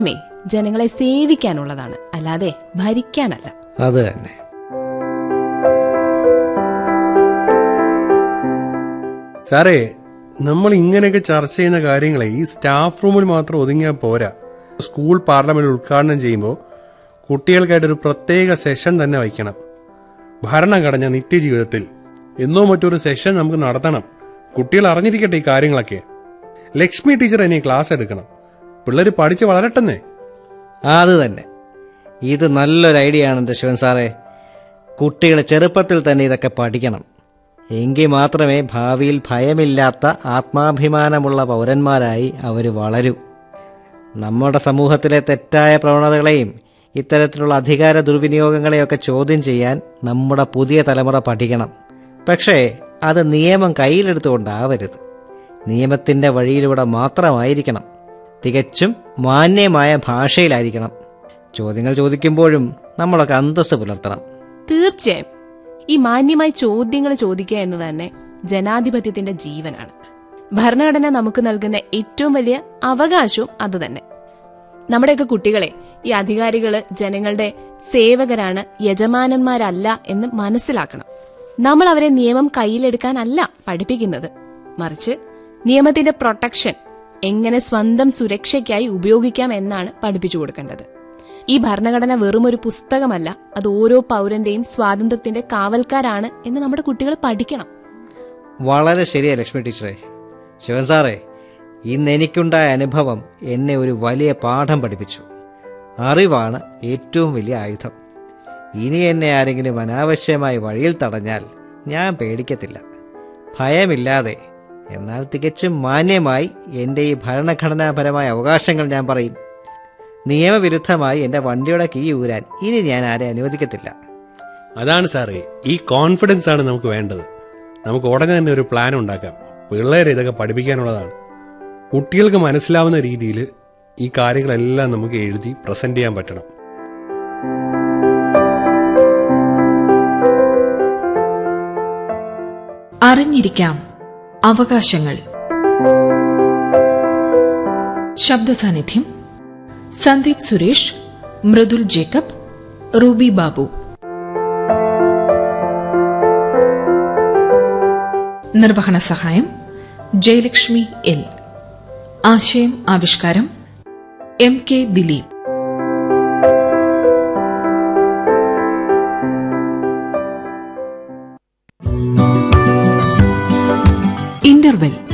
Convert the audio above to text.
may ജനങ്ങളെ സേവിക്കാനുള്ളതാണ് അല്ലാതെ ഭരിക്കാനല്ല അത് തന്നെ സാറേ നമ്മൾ ഇങ്ങനെയൊക്കെ ചർച്ച ചെയ്യുന്ന കാര്യങ്ങളെ ഈ സ്റ്റാഫ് റൂമിൽ മാത്രം ഒതുങ്ങിയാൽ പോരാ സ്കൂൾ പാർലമെന്റ് ഉദ്ഘാടനം ചെയ്യുമ്പോൾ കുട്ടികൾക്കായിട്ടൊരു പ്രത്യേക സെഷൻ തന്നെ വയ്ക്കണം ഭരണഘടന നിത്യജീവിതത്തിൽ എന്നോ മറ്റൊരു സെഷൻ നമുക്ക് നടത്തണം കുട്ടികൾ അറിഞ്ഞിരിക്കട്ടെ ഈ കാര്യങ്ങളൊക്കെ ലക്ഷ്മി ടീച്ചർ ഇനി ക്ലാസ് എടുക്കണം പിള്ളേർ പഠിച്ച് വളരട്ടെന്നേ അത് തന്നെ ഇത് നല്ലൊരു ഐഡിയ ആണ് എൻ്റെ ശിവൻ സാറേ കുട്ടികൾ ചെറുപ്പത്തിൽ തന്നെ ഇതൊക്കെ പഠിക്കണം എങ്കിൽ മാത്രമേ ഭാവിയിൽ ഭയമില്ലാത്ത ആത്മാഭിമാനമുള്ള പൗരന്മാരായി അവർ വളരൂ നമ്മുടെ സമൂഹത്തിലെ തെറ്റായ പ്രവണതകളെയും ഇത്തരത്തിലുള്ള അധികാര ദുർവിനിയോഗങ്ങളെയൊക്കെ ചോദ്യം ചെയ്യാൻ നമ്മുടെ പുതിയ തലമുറ പഠിക്കണം പക്ഷേ അത് നിയമം കയ്യിലെടുത്തുകൊണ്ടാവരുത് നിയമത്തിൻ്റെ വഴിയിലൂടെ മാത്രമായിരിക്കണം തികച്ചും മാന്യമായ ഭാഷയിലായിരിക്കണം ചോദ്യങ്ങൾ ചോദിക്കുമ്പോഴും നമ്മളൊക്കെ അന്തസ്സ് പുലർത്തണം തീർച്ചയായും ഈ മാന്യമായി ചോദ്യങ്ങൾ ചോദിക്കുക എന്ന് തന്നെ ജനാധിപത്യത്തിന്റെ ജീവനാണ് ഭരണഘടന നമുക്ക് നൽകുന്ന ഏറ്റവും വലിയ അവകാശവും അത് തന്നെ നമ്മുടെയൊക്കെ കുട്ടികളെ ഈ അധികാരികള് ജനങ്ങളുടെ സേവകരാണ് യജമാനന്മാരല്ല എന്ന് മനസ്സിലാക്കണം നമ്മൾ അവരെ നിയമം കയ്യിലെടുക്കാനല്ല പഠിപ്പിക്കുന്നത് മറിച്ച് നിയമത്തിന്റെ പ്രൊട്ടക്ഷൻ എങ്ങനെ സ്വന്തം സുരക്ഷയ്ക്കായി ഉപയോഗിക്കാം എന്നാണ് പഠിപ്പിച്ചു കൊടുക്കേണ്ടത് ഈ ഭരണഘടന വെറും ഒരു പുസ്തകമല്ല അത് ഓരോ പൗരന്റെയും സ്വാതന്ത്ര്യത്തിന്റെ കാവൽക്കാരാണ് എന്ന് നമ്മുടെ കുട്ടികൾ പഠിക്കണം വളരെ ശരിയാ ലക്ഷ്മി ടീച്ചറെ ശിവൻ സാറേ ഇന്ന് എനിക്കുണ്ടായ അനുഭവം എന്നെ ഒരു വലിയ പാഠം പഠിപ്പിച്ചു അറിവാണ് ഏറ്റവും വലിയ ആയുധം ഇനി എന്നെ ആരെങ്കിലും അനാവശ്യമായി വഴിയിൽ തടഞ്ഞാൽ ഞാൻ പേടിക്കത്തില്ല ഭയമില്ലാതെ എന്നാൽ തികച്ചും മാന്യമായി എൻ്റെ ഈ ഭരണഘടനാപരമായ അവകാശങ്ങൾ ഞാൻ പറയും നിയമവിരുദ്ധമായി എൻ്റെ വണ്ടിയുടെ കീ ഊരാൻ ഇനി ഞാൻ ആരെ അനുവദിക്കത്തില്ല അതാണ് സാറേ ഈ കോൺഫിഡൻസ് ആണ് നമുക്ക് വേണ്ടത് നമുക്ക് ഉടനെ തന്നെ ഒരു പ്ലാൻ ഉണ്ടാക്കാം പിള്ളേരെ ഇതൊക്കെ പഠിപ്പിക്കാനുള്ളതാണ് കുട്ടികൾക്ക് മനസ്സിലാവുന്ന രീതിയിൽ ഈ കാര്യങ്ങളെല്ലാം നമുക്ക് എഴുതി പ്രസന്റ് ചെയ്യാൻ പറ്റണം അറിഞ്ഞിരിക്കാം അവകാശങ്ങൾ ശബ്ദസാന്നിധ്യം സന്ദീപ് സുരേഷ് മൃദുൽ ജേക്കബ് റൂബി ബാബു നിർവഹണ സഹായം ജയലക്ഷ്മി എൽ ആശയം ആവിഷ്കാരം എം കെ ദിലീപ് ഇന്റർവെൽ